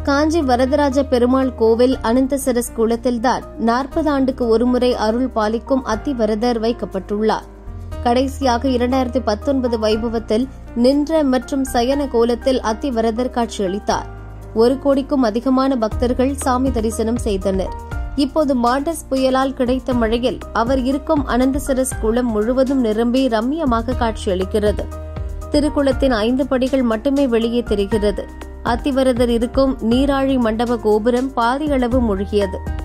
காஞ்சி வரதராஜ பெருமாள் கோவில் அனந்தசரஸ் குளத்தில்தான் நாற்பது ஆண்டுக்கு ஒருமுறை அருள் பாலிக்கும் அத்திவரதர் வைக்கப்பட்டுள்ளார் கடைசியாக இரண்டாயிரத்தி பத்தொன்பது வைபவத்தில் நின்ற மற்றும் சயன கோலத்தில் அத்திவரதர் காட்சியளித்தார் ஒரு கோடிக்கும் அதிகமான பக்தர்கள் சாமி தரிசனம் செய்தனர் இப்போது மாண்டஸ் புயலால் கிடைத்த மழையில் அவர் இருக்கும் அனந்தசரஸ் குளம் முழுவதும் நிரம்பி ரம்மியமாக காட்சியளிக்கிறது திருக்குளத்தின் ஐந்து படிகள் மட்டுமே வெளியே தெரிகிறது அத்திவரதர் இருக்கும் நீராழி மண்டப கோபுரம் பாதியளவு மூழ்கியது